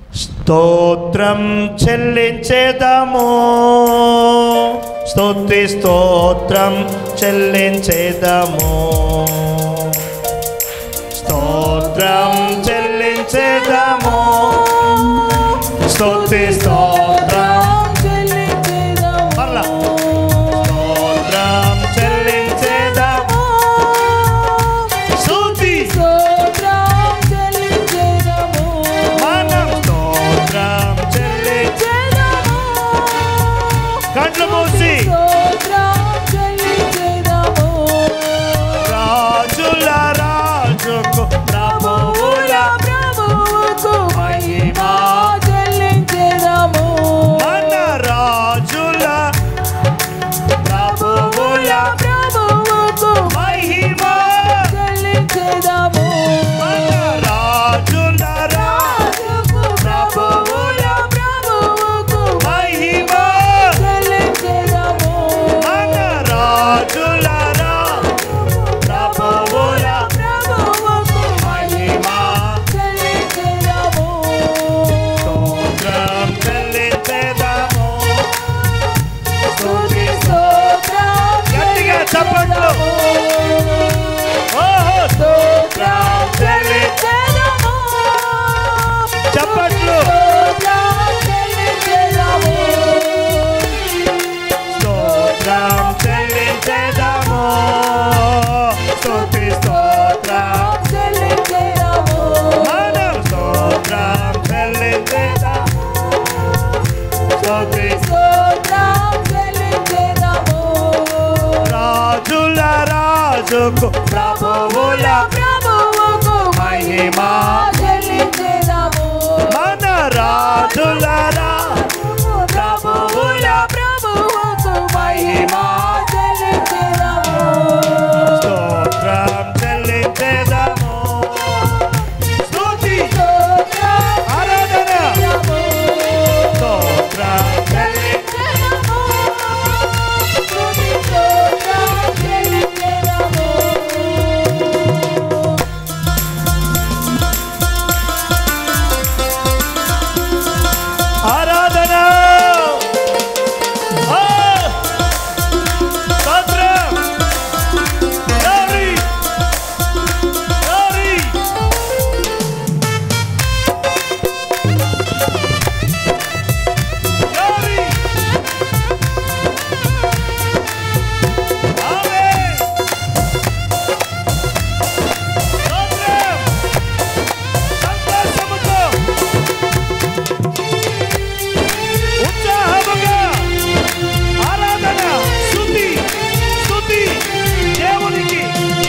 స్తోత్రం చెల్లించేదము స్తుతి స్తోత్రం చెల్లించేదము స్తోత్రం చెల్లించేదము స్తుతి స్తోత్రం మళ్ళా స్తోత్రం చెల్లించేదము స్తుతి మనం స్తోత్రం చెల్లి కళ్ళు మూసి రాజుల రాజుకు ప్రభువుల మన రాజుల ప్రభువుల మహిమ మన రాజుల రాజు ప్రభువుల మహిమ మన రాజుల రాజు ప్రభువుల మహిమ స్తోత్రం చెల్లించేదము స్తుతి గట్టిగా చప్పట్లు ఓహో స్తోత్రం చెల్లి చప్పట్లు స్తోత్రం చెల్లించేదము స్తుతి స్తోత్రం మనం స్తోత్రం చెల్లించేదము స్తుతి రాజుల రాజుకు ప్రభువుల మహిమ మన రాజుల రాజు ప్రభువుల మహిమ స్తోత్రం చెల్లించేదము స్తుతి ఆరాధన స్తోత్రం చెల్లి ఆరాధన ఆ! స్తోత్రం glory glory glory ఆమేన్ స్తోత్రం సంతోషముతో ఉత్సాహముగా ఆరాధన స్తుతి స్తుతి దేవునికి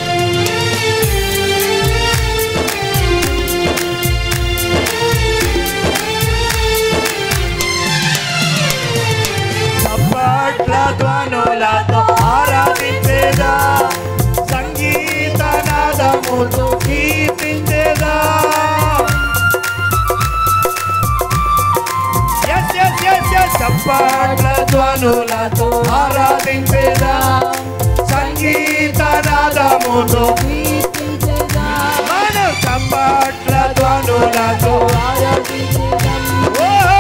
చప్పట్ల ధ్వనులతో ఆరాధించేదా సంగీత నాదముతో కీర్తించేదా ఎస్ ఎస్ ఎస్ ఎస్ చప్పట్ల ధ్వనులతో ఆరాధించేదా సంగీత నాదముతో మన చప్పట్ల ధ్వనులతో ఓహో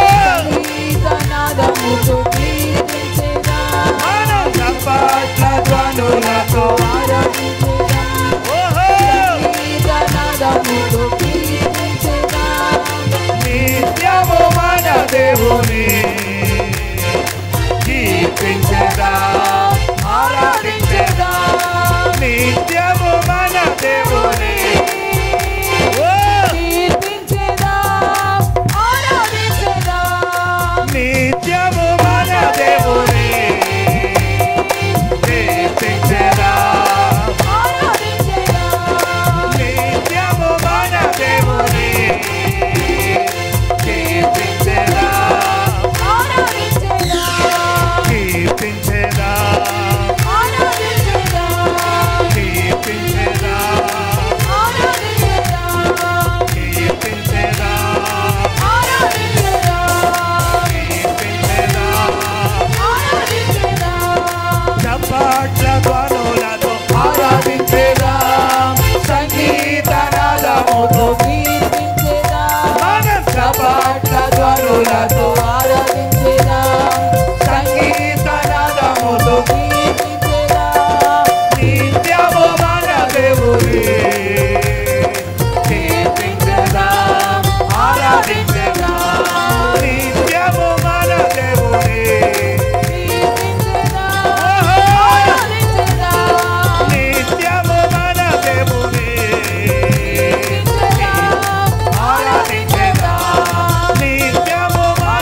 మన చప్పట్ల ధ్వనులతో ఓహో నిత్యము మన దేవుని కీర్తించేదా ఆరాధించేదా నిత్యము మన దేవుని ఓ నిత్యము మన దేవుని కీర్తించేదా నిత్యము మన దేవుని కీర్తించేదా స్థుతులతో ఆరాధించేదా సంగీత నాదముతో కీర్తించేదా నిత్యము మన దేవుని కీర్తించదా ఆరాధించదా నిత్యము మన దేవుని కీర్తించేదా ఆరాధించేదా నిత్యము మన దేవుని కీర్తించేదా ఆరాధించదా నిత్యము మన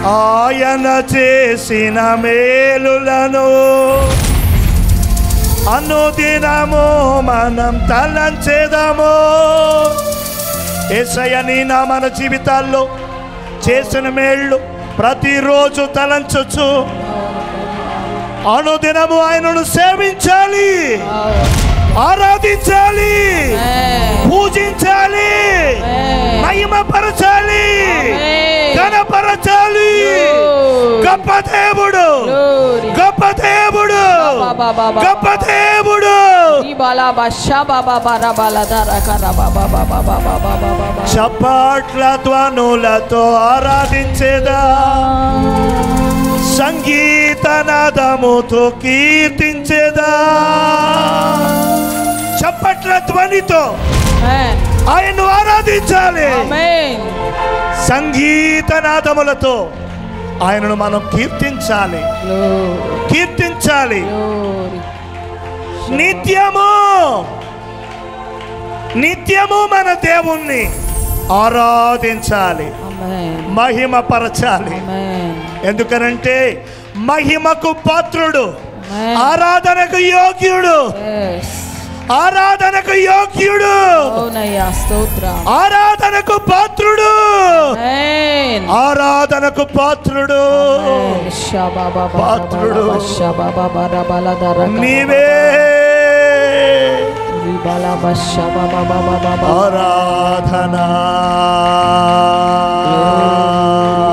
ఆయన చేసిన మేలులను అనుదినము మనం తలంచేదము ఏసయ్య నీ నా మన జీవితాల్లో చేసిన మేళ్ళు ప్రతిరోజు తలంచొచ్చు అనుదినము ఆయనను సేవించాలి ఆరాధించాలి పూజించాలి మహిమపరచాలి ఘనపరచాలి గొప్ప దేవుడు గొప్ప దేవుడు గొప్ప దేవుడు చపాట్ల ధ్వనులతో ఆరాధించేదా సంగీతనాదముతో కీర్తించేదా చప్పట్ల ధ్వనితో ఆయన్ను ఆరాధించాలి సంగీతనాదములతో ఆయనను మనం కీర్తించాలి కీర్తించాలి నిత్యము నిత్యము మన దేవుణ్ణి ఆరాధించాలి మహిమపరచాలి ఎందుకనంటే మహిమకు పాత్రుడు ఆరాధనకు యోగ్యుడు ఆరాధనకు యోగ్యుడు అవునయ్యా స్తోత్ర ఆరాధనకు పాత్రుడు ఆరాధనకు పాత్రుడు పాత్రుడు. నీవే ఆరాధనా